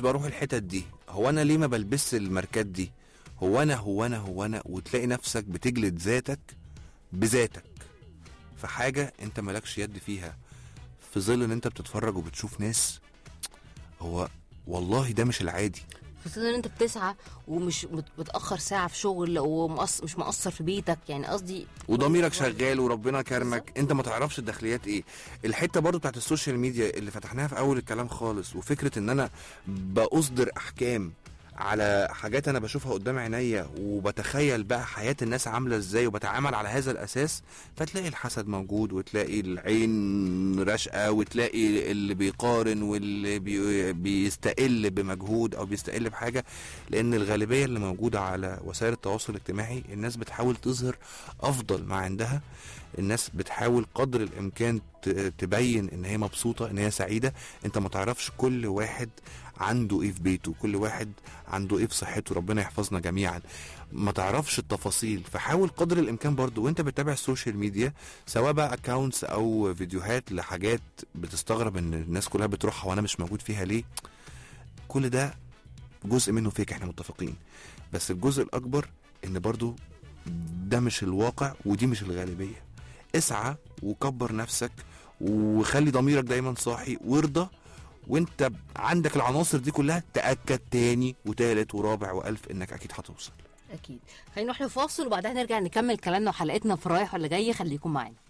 بروح الحتت دي هو انا ليه ما بلبسش الماركات دي هو انا هو انا هو انا وتلاقي نفسك بتجلد ذاتك بذاتك في حاجه انت مالكش يد فيها في ظل ان انت بتتفرج وبتشوف ناس هو والله ده مش العادي خصوصا ان انت بتسعى ومش مت- متاخر ساعه في شغل ومقص مش مقصر في بيتك يعني قصدي وضميرك شغال وربنا كرمك انت ما تعرفش الداخليات ايه الحته برضو بتاعت السوشيال ميديا اللي فتحناها في اول الكلام خالص وفكره ان انا باصدر احكام على حاجات انا بشوفها قدام عينيا وبتخيل بقى حياه الناس عامله ازاي وبتعامل على هذا الاساس فتلاقي الحسد موجود وتلاقي العين راشقه وتلاقي اللي بيقارن واللي بي بيستقل بمجهود او بيستقل بحاجه لان الغالبيه اللي موجوده على وسائل التواصل الاجتماعي الناس بتحاول تظهر افضل ما عندها الناس بتحاول قدر الامكان ت- تبين ان هي مبسوطه ان هي سعيده انت ما تعرفش كل واحد عنده ايه في بيته كل واحد عنده ايه في صحته ربنا يحفظنا جميعا ما تعرفش التفاصيل فحاول قدر الامكان برضو وانت بتتابع السوشيال ميديا سواء بقى اكونتس او فيديوهات لحاجات بتستغرب ان الناس كلها بتروحها وانا مش موجود فيها ليه كل ده جزء منه فيك احنا متفقين بس الجزء الاكبر ان برضو ده مش الواقع ودي مش الغالبيه اسعى وكبر نفسك وخلي ضميرك دايما صاحي وارضى وانت عندك العناصر دي كلها تاكد تاني وتالت ورابع والف انك اكيد هتوصل اكيد خلينا نروح لفاصل وبعدها نرجع نكمل كلامنا وحلقتنا في رايح ولا جاي خليكم معانا